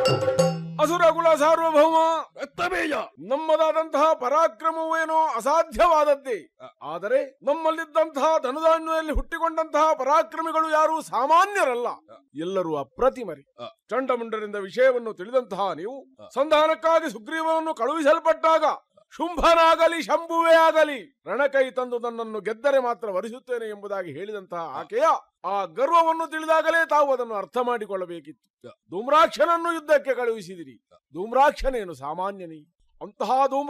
ಅಸುರಕುಲ ಸಾರ್ವಭೌಮ ರಕ್ತಬೀಜ ನಮ್ಮದಾದಂತಹ ಪರಾಕ್ರಮವೇನೋ ಅಸಾಧ್ಯವಾದದ್ದೇ ಆದರೆ ನಮ್ಮಲ್ಲಿದ್ದಂತಹ ಧನುಧಾನ್ಯದಲ್ಲಿ ಹುಟ್ಟಿಕೊಂಡಂತಹ ಪರಾಕ್ರಮಿಗಳು ಯಾರು ಸಾಮಾನ್ಯರಲ್ಲ ಎಲ್ಲರೂ ಅಪ್ರತಿಮರಿ ಚಂಡಮುಂಡರಿಂದ ವಿಷಯವನ್ನು ತಿಳಿದಂತಹ ನೀವು ಸಂಧಾನಕ್ಕಾಗಿ ಸುಗ್ರೀವನನ್ನು ಕಳುಹಿಸಲ್ಪಟ್ಟಾಗ ಶುಂಭನಾಗಲಿ ಶಂಭುವೇ ಆಗಲಿ ರಣಕೈ ತಂದು ನನ್ನನ್ನು ಗೆದ್ದರೆ ಮಾತ್ರ ವರಿಸುತ್ತೇನೆ ಎಂಬುದಾಗಿ ಹೇಳಿದಂತಹ ಆಕೆಯ ಆ ಗರ್ವವನ್ನು ತಿಳಿದಾಗಲೇ ತಾವು ಅದನ್ನು ಅರ್ಥ ಮಾಡಿಕೊಳ್ಳಬೇಕಿತ್ತು ಧೂಮ್ರಾಕ್ಷನನ್ನು ಯುದ್ಧಕ್ಕೆ ಕಳುಹಿಸಿದಿರಿ ಧೂಮ್ರಾಕ್ಷನೇನು ಸಾಮಾನ್ಯನೇ ಅಂತಹ ಧೂಮ್ರ